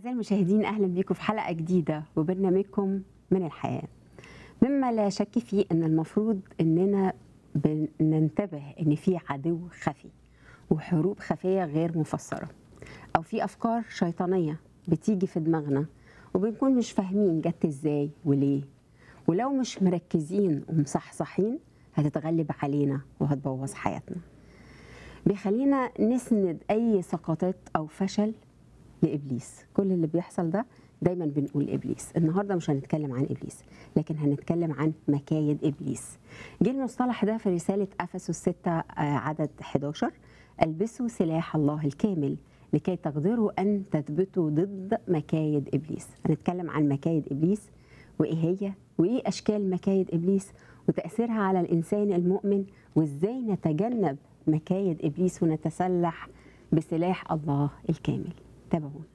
أعزائي المشاهدين أهلا بيكم في حلقة جديدة وبرنامجكم من الحياة مما لا شك فيه أن المفروض أننا بننتبه أن في عدو خفي وحروب خفية غير مفسرة أو في أفكار شيطانية بتيجي في دماغنا وبنكون مش فاهمين جت إزاي وليه ولو مش مركزين ومصحصحين هتتغلب علينا وهتبوظ حياتنا بيخلينا نسند أي سقطات أو فشل لابليس كل اللي بيحصل ده دايما بنقول ابليس النهارده مش هنتكلم عن ابليس لكن هنتكلم عن مكايد ابليس جه المصطلح ده في رساله افسس 6 عدد 11 البسوا سلاح الله الكامل لكي تقدروا ان تثبتوا ضد مكايد ابليس هنتكلم عن مكايد ابليس وايه هي وايه اشكال مكايد ابليس وتاثيرها على الانسان المؤمن وازاي نتجنب مكايد ابليس ونتسلح بسلاح الله الكامل تابعونا